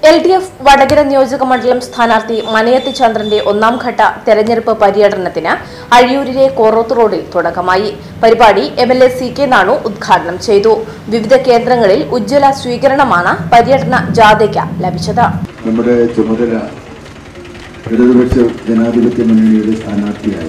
L D F Vadakara നിയോജക മണ്ഡലം സ്ഥാനാർത്ഥി മനയത്ത് ചന്ദ്രന്റെ ഒന്നാം ഘട്ട തെരഞ്ഞെടുപ്പ് പര്യടനത്തിന് അഴിയൂരിലെ കോറോത്ത് റോഡിൽ തുടക്കമായി പരിപാടി M L A C K Nanu ഉദ്ഘാടനം ചെയ്തു വിവിധ കേന്ദ്രങ്ങളിൽ ഉജ്ജ്വല സ്വീകരണമാണ് പര്യടന ജാഥയ്ക്ക് ലഭിച്ചത് നമ്മുടെ ചുമതല ഇടതുപക്ഷ ജനാധിപത്യ മുന്നണിയുടെ സ്ഥാനാർത്ഥിയായ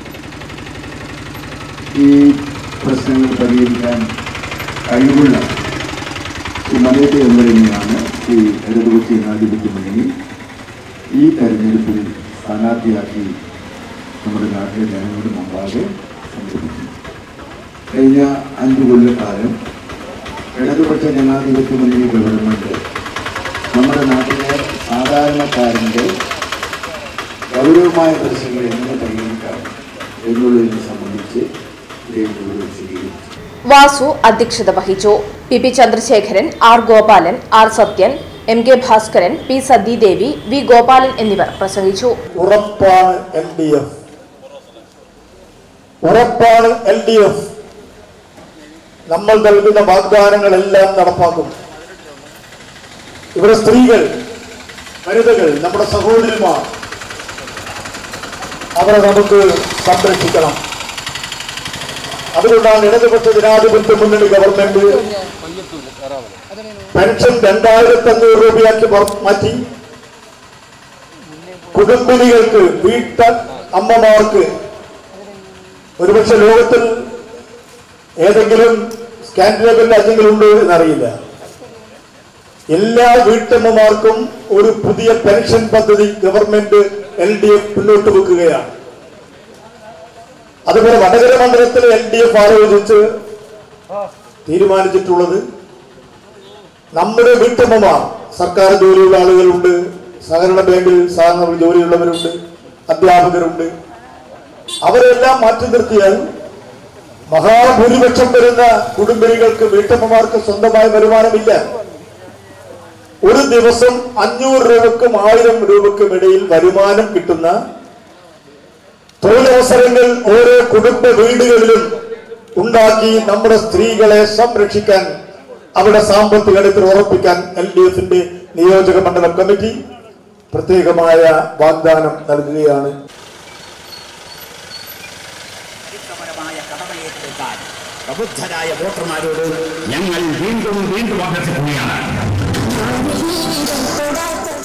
ഈ പ്രശ്നങ്ങൾ പരിഹരിക്കാൻ കഴിവുള്ള ചുമതലത്തെ എന്നതിനെയാണ് ഈ ഇടതുപക്ഷ ജനാധിപത്യ മുന്നണി ഈ തെരഞ്ഞെടുപ്പിൽ സ്ഥാനാർത്ഥിയാക്കി നമ്മുടെ നാട്ടിലെ ജനങ്ങളുടെ മുമ്പാകെ സമർപ്പിക്കുന്നു കഴിഞ്ഞ അഞ്ചു കൊല്ലക്കാലം ഇടതുപക്ഷ ജനാധിപത്യ മുന്നണി ഗവൺമെൻറ് നമ്മുടെ നാട്ടിലെ സാധാരണക്കാരൻ്റെ ഗൗരവമായ പ്രശ്നങ്ങൾ എങ്ങനെ പരിഗണിക്കാം എന്നുള്ളതിനെ സംബന്ധിച്ച് രേഖകൾ സ്വീകരിച്ചു വാസു അധ്യക്ഷത വഹിച്ചു P P Chandrasekharan R Gopalan R Sathyan M K Bhaskaran P Sathidevi V Gopalan എന്നിവർ പ്രസംഗിച്ചു ഉറപ്പാണ് എൽ ഡി എഫ് ഉറപ്പാണ് എൽ ഡി എഫ് നമ്മൾ നൽകുന്ന വാഗ്ദാനങ്ങളെല്ലാം നടപ്പാക്കും ഇവിടെ സ്ത്രീകൾ വനിതകൾ നമ്മുടെ സഹോദരിമാർ അവരെ നമുക്ക് സംരക്ഷിക്കണം അതുകൊണ്ടാണ് ഇടതുപക്ഷ ജനാധിപത്യ മുന്നണി ഗവൺമെന്റ് പെൻഷൻ രണ്ടായിരത്തി അഞ്ഞൂറ് രൂപയാക്കി വർ- മാറ്റി കുടുംബിനികൾക്ക് വീട്ട അമ്മമാർക്ക് ഒരുപക്ഷെ ലോകത്തിൽ ഏതെങ്കിലും സ്കാൻഡിനേവിയൻ രാജ്യങ്ങളുണ്ടോ എന്നറിയില്ല എല്ലാ വീട്ടമ്മമാർക്കും ഒരു പുതിയ പെൻഷൻ പദ്ധതി ഗവൺമെന്റ് എൽ ഡി എഫ് മുന്നോട്ട് വെക്കുകയാണ് അതുപോലെ വടകര മണ്ഡലത്തിൽ എൽ ഡി എഫ് ആലോചിച്ച് തീരുമാനിച്ചിട്ടുള്ളത് നമ്മുടെ വീട്ടമ്മമാർ സർക്കാർ ജോലിയുള്ള ആളുകളുണ്ട് സഹകരണ ബാങ്കിൽ സാധാരണ ജോലിയുള്ളവരുണ്ട് അധ്യാപകരുണ്ട് അവരെല്ലാം മാറ്റി നിർത്തിയാൽ മഹാഭൂരിപക്ഷം വരുന്ന കുടുംബിനികൾക്ക് വീട്ടമ്മമാർക്ക് സ്വന്തമായ വരുമാനമില്ല ഒരു ദിവസം അഞ്ഞൂറ് രൂപക്കും ആയിരം രൂപക്കും ഇടയിൽ വരുമാനം കിട്ടുന്ന തൊഴിലവസരങ്ങൾ ഓരോ കുടുംബ വീടുകളിലും ഉണ്ടാക്കി നമ്മുടെ സ്ത്രീകളെ സംരക്ഷിക്കാൻ അവരുടെ സാമ്പത്തിക ഇടത്തിൽ ഉറപ്പിക്കാൻ എൽ ഡി എഫിന്റെ നിയോജക മണ്ഡലം കമ്മിറ്റി പ്രത്യേകമായ വാഗ്ദാനം നൽകുകയാണ് ചരിത്രപരമായ കടമയേറ്റെടുക്കാൻ പ്രബുദ്ധരായ വോട്ടർമാരോട് ഞങ്ങൾ വീണ്ടും വീണ്ടും അഭ്യർത്ഥിക്കുകയാണ് വീണ്ടും കൂടാത്ത